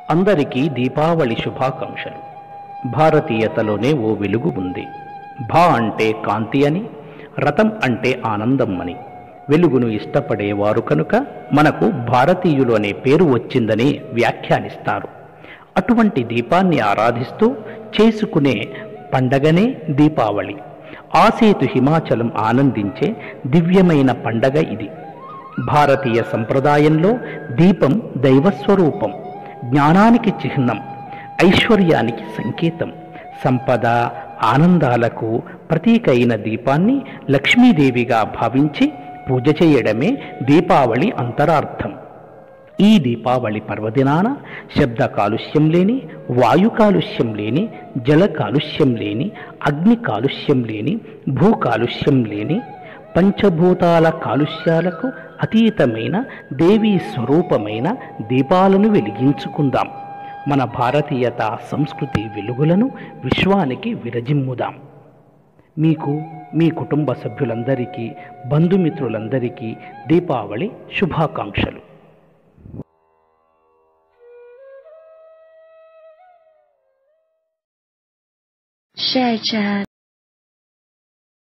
అందరికీ దీపావళి శుభాకాంక్షలు భారతీయతలోనే ఓ వెలుగు ఉంది భా అంటే కాంతి అని రథం అంటే ఆనందం అని వెలుగును ఇష్టపడేవారు కనుక మనకు భారతీయులు అనే పేరు వచ్చిందని వ్యాఖ్యానిస్తారు అటువంటి దీపాన్ని ఆరాధిస్తూ చేసుకునే పండగనే దీపావళి ఆసేతు హిమాచలం ఆనందించే దివ్యమైన పండగ ఇది భారతీయ సంప్రదాయంలో దీపం దైవస్వరూపం జ్ఞానానికి చిహ్నం ఐశ్వర్యానికి సంకేతం సంపద ఆనందాలకు ప్రతీక అయిన దీపాన్ని లక్ష్మీదేవిగా భావించి పూజ చేయడమే దీపావళి అంతరార్థం ఈ దీపావళి పర్వదినాన శబ్ద కాలుష్యం లేని వాయు కాలుష్యం లేని జల కాలుష్యం లేని అగ్ని కాలుష్యం లేని భూ కాలుష్యం లేని పంచభూతాల కాలుష్యాలకు అతీతమైన దేవీ స్వరూపమైన దీపాలను వెలిగించుకుందాం మన భారతీయత సంస్కృతి వెలుగులను విశ్వానికి విరజిమ్ముదాం మీకు మీ కుటుంబ సభ్యులందరికీ బంధుమిత్రులందరికీ దీపావళి శుభాకాంక్షలు share chat